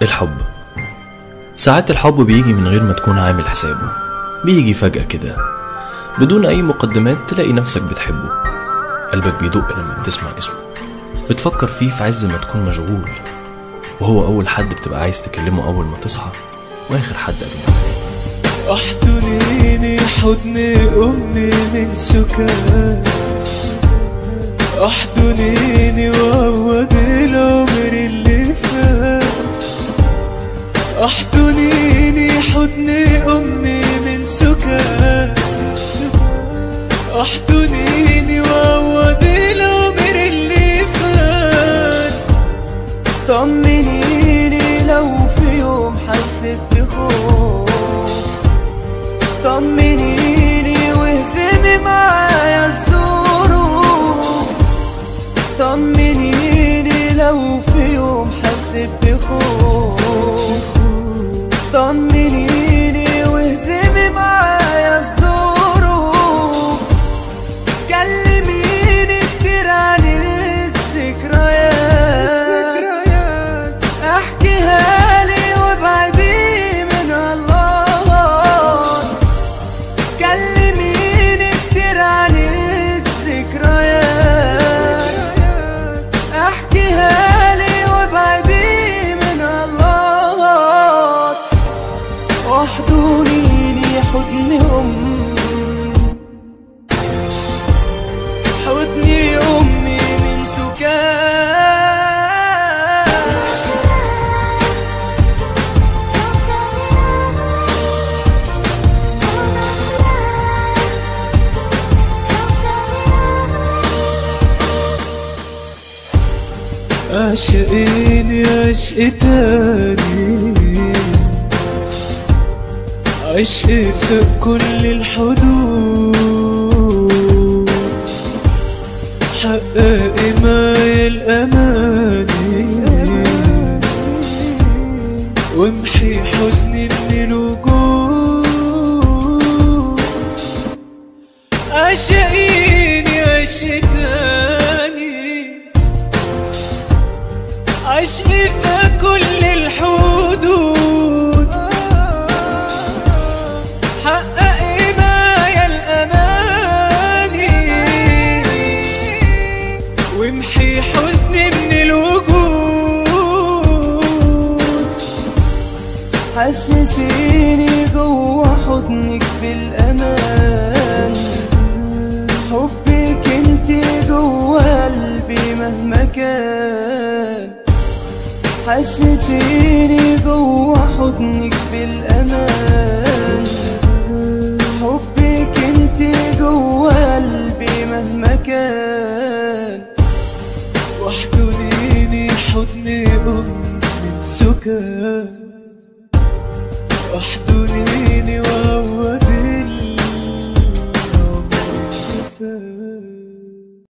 الحب ساعات الحب بيجي من غير ما تكون عامل حسابه بيجي فجأة كده بدون أي مقدمات تلاقي نفسك بتحبه قلبك بيدق لما بتسمع اسمه بتفكر فيه في عز ما تكون مشغول وهو أول حد بتبقى عايز تكلمه أول ما تصحى وآخر حد قبل احضنيني حضن امي من سكاش احضنيني وعوض العمر اللي فات احضنيني حضن امي من سكاش احضنيني وعوض العمر اللي فات طمنيني لو في يوم حسيت بخوف طمنيني واهزمي معايا الظروف طمنيني لو في يوم حسيت بخوف طمنيني واهزمي معايا الظروف كلميني كتير عن الذكريات احكيها لي وابعدي من الله كلميني كتير عن الذكريات احكيها لي وابعدي من الله واحضنيني حضن أمي حضني أمي من سكات عشقيني عشق تاني عشق فوق كل الحدود حققي معايا الأماني وامحي حزني من الوجود عشقيني عشق تاني عشقي في كل الحدود حققي معايا الأماني وامحي حزني من الوجود حسسيني جوا حضنك بالأمان حبك انت جوا قلبي مهما كان حسسيني جوا حضنك بالأمان حبك انت جوا قلبي مهما كان واحضنيني حضن أم من سكات واحضنيني